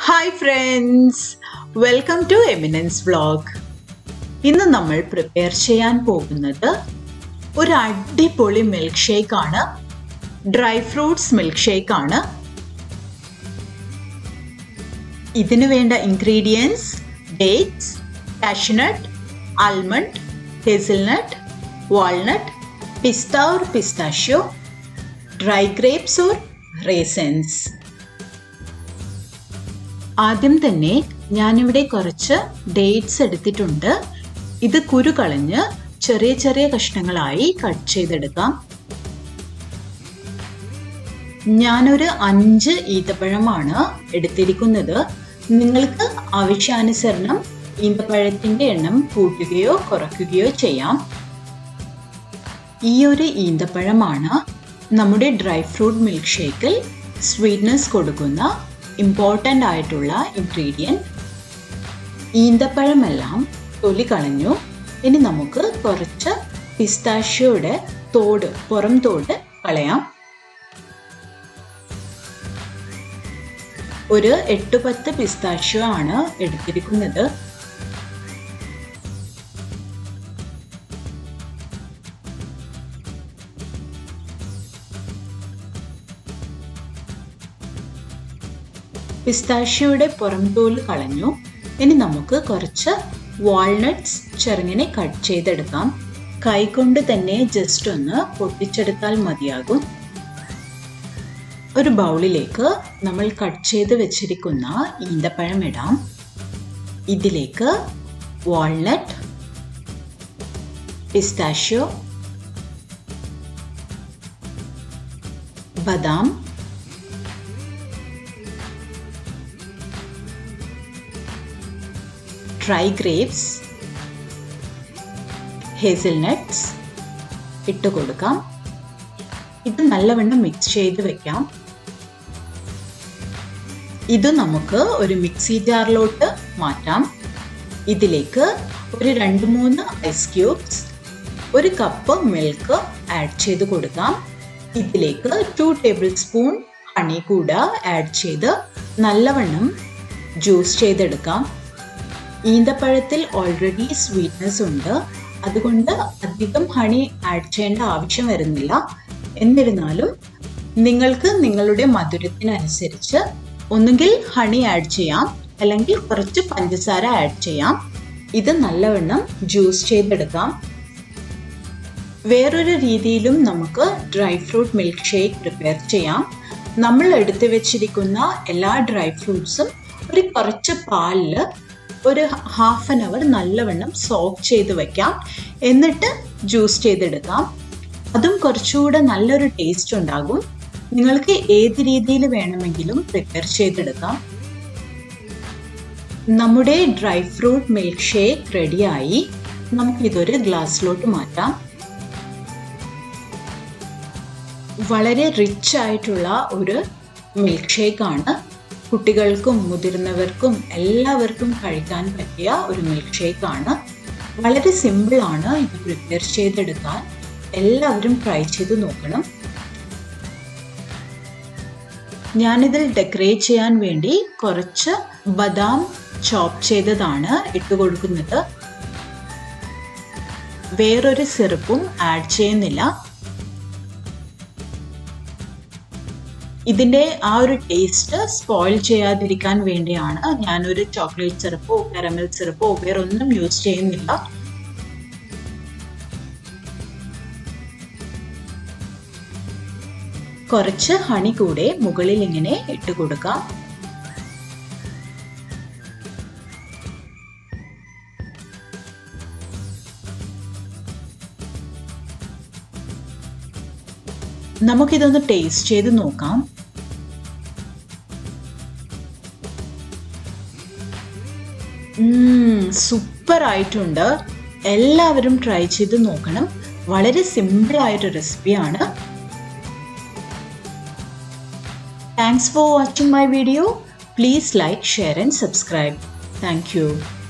hi friends welcome to eminence vlog ഇന്ന് നമ്മൾ prepare ചെയ്യാൻ പോകുന്നത് ഒരു അടിപൊളി മിൽക്ക് ഷേക്ക് ആണ് ഡ്രൈ ഫ്രൂട്ട്സ് മിൽക്ക് ഷേക്ക് ആണ് ഇതിന് വേണ്ട ingredients dates cashew nut almond hazelnut walnut പിസ്ത or pistachio dry grapes or raisins ആദ്യം തന്നെ ഞാനിവിടെ കുറച്ച് ഡേറ്റ്സ് എടുത്തിട്ടുണ്ട് ഇത് കുരു കളഞ്ഞ് ചെറിയ ചെറിയ കഷ്ണങ്ങളായി കട്ട് ചെയ്തെടുക്കാം ഞാനൊരു അഞ്ച് ഈത്തപ്പഴമാണ് എടുത്തിരിക്കുന്നത് നിങ്ങൾക്ക് ആവശ്യാനുസരണം ഈന്തപ്പഴത്തിൻ്റെ എണ്ണം കൂട്ടുകയോ കുറയ്ക്കുകയോ ചെയ്യാം ഈ ഒരു ഈന്തപ്പഴമാണ് നമ്മുടെ ഡ്രൈ ഫ്രൂട്ട് മിൽക്ക് ഷേക്കിൽ സ്വീറ്റ്നെസ് കൊടുക്കുന്ന ഇമ്പോർട്ടൻ്റ് ആയിട്ടുള്ള ഇൻഗ്രീഡിയൻറ്റ് ഈന്തപ്പഴമെല്ലാം തൊലി കളഞ്ഞു ഇനി നമുക്ക് കുറച്ച് പിസ്താഷ്യോയുടെ തോട് പുറം തോട് കളയാം ഒരു എട്ട് പത്ത് പിസ്താഷ്യോ ആണ് എടുത്തിരിക്കുന്നത് പിസ്താഷ്യോയുടെ പുറംതോല് കളഞ്ഞു ഇനി നമുക്ക് കുറച്ച് വാൾനട്ട്സ് ചെറുങ്ങനെ കട്ട് ചെയ്തെടുക്കാം കൈകൊണ്ട് തന്നെ ജസ്റ്റ് ഒന്ന് പൊട്ടിച്ചെടുത്താൽ മതിയാകും ഒരു ബൗളിലേക്ക് നമ്മൾ കട്ട് ചെയ്ത് വെച്ചിരിക്കുന്ന ഈന്തപ്പഴം ഇടാം ഇതിലേക്ക് വാൾനട്ട് പിസ്താഷ്യോ ബദാം ഡ്രൈ ഗ്രേപ്സ് ഹേസിൽനട്ട്സ് ഇട്ട് കൊടുക്കാം ഇത് നല്ലവണ്ണം മിക്സ് ചെയ്ത് വെക്കാം ഇത് നമുക്ക് ഒരു മിക്സി ജാറിലോട്ട് മാറ്റാം ഇതിലേക്ക് ഒരു രണ്ട് മൂന്ന് ഐസ് ക്യൂബ്സ് ഒരു കപ്പ് മിൽക്ക് ആഡ് ചെയ്ത് കൊടുക്കാം ഇതിലേക്ക് ടു ടേബിൾ സ്പൂൺ ഹണി കൂടെ ആഡ് ചെയ്ത് നല്ലവണ്ണം ജ്യൂസ് ചെയ്തെടുക്കാം ഈന്തപ്പഴത്തിൽ ഓൾറെഡി സ്വീറ്റ്നെസ് ഉണ്ട് അതുകൊണ്ട് അധികം ഹണി ആഡ് ചെയ്യേണ്ട ആവശ്യം വരുന്നില്ല എന്നിരുന്നാലും നിങ്ങൾക്ക് നിങ്ങളുടെ മധുരത്തിനനുസരിച്ച് ഒന്നുകിൽ ഹണി ആഡ് ചെയ്യാം അല്ലെങ്കിൽ കുറച്ച് പഞ്ചസാര ആഡ് ചെയ്യാം ഇത് നല്ലവണ്ണം ജ്യൂസ് ചെയ്തെടുക്കാം വേറൊരു രീതിയിലും നമുക്ക് dry fruit milk shake prepare ചെയ്യാം നമ്മൾ എടുത്തു വെച്ചിരിക്കുന്ന എല്ലാ ഡ്രൈ ഫ്രൂട്ട്സും ഒരു കുറച്ച് പാലിൽ ഒരു ഹാഫ് ആൻ അവർ നല്ലവണ്ണം സോക്ക് ചെയ്ത് വെക്കാം എന്നിട്ട് ജ്യൂസ് ചെയ്തെടുക്കാം അതും കുറച്ചുകൂടെ നല്ലൊരു ടേസ്റ്റ് ഉണ്ടാകും നിങ്ങൾക്ക് ഏത് രീതിയിൽ വേണമെങ്കിലും പ്രിപ്പയർ ചെയ്തെടുക്കാം നമ്മുടെ ഡ്രൈ ഫ്രൂട്ട് മിൽക്ക് ഷേക്ക് റെഡിയായി നമുക്കിതൊരു ഗ്ലാസ്സിലോട്ട് മാറ്റാം വളരെ റിച്ച് ആയിട്ടുള്ള ഒരു മിൽക്ക് ഷേക്കാണ് കുട്ടികൾക്കും മുതിർന്നവർക്കും എല്ലാവർക്കും കഴിക്കാൻ പറ്റിയ ഒരു മിൽക്ക് ഷേക്ക് ആണ് വളരെ സിമ്പിളാണ് ഇത് പ്രിപ്പയർ ചെയ്തെടുക്കാൻ എല്ലാവരും ട്രൈ ചെയ്ത് നോക്കണം ഞാനിതിൽ ഡെക്കറേറ്റ് ചെയ്യാൻ വേണ്ടി കുറച്ച് ബദാം ചോപ്പ് ചെയ്തതാണ് ഇട്ട് കൊടുക്കുന്നത് വേറൊരു സിറപ്പും ആഡ് ചെയ്യുന്നില്ല ഇതിൻ്റെ ആ ഒരു ടേസ്റ്റ് സ്പോയിൽ ചെയ്യാതിരിക്കാൻ വേണ്ടിയാണ് ഞാനൊരു ചോക്ലേറ്റ് സിറപ്പോ കാരമൽ സിറപ്പോ വേറെ ഒന്നും യൂസ് ചെയ്യുന്നില്ല കുറച്ച് ഹണി കൂടെ മുകളിൽ ഇങ്ങനെ ഇട്ട് കൊടുക്കാം നമുക്കിതൊന്ന് ടേസ്റ്റ് ചെയ്ത് നോക്കാം സൂപ്പർ ആയിട്ടുണ്ട് എല്ലാവരും ട്രൈ ചെയ്ത് നോക്കണം വളരെ സിമ്പിൾ ആയിട്ട് റെസിപ്പിയാണ് thanks for watching my video please like share and subscribe thank U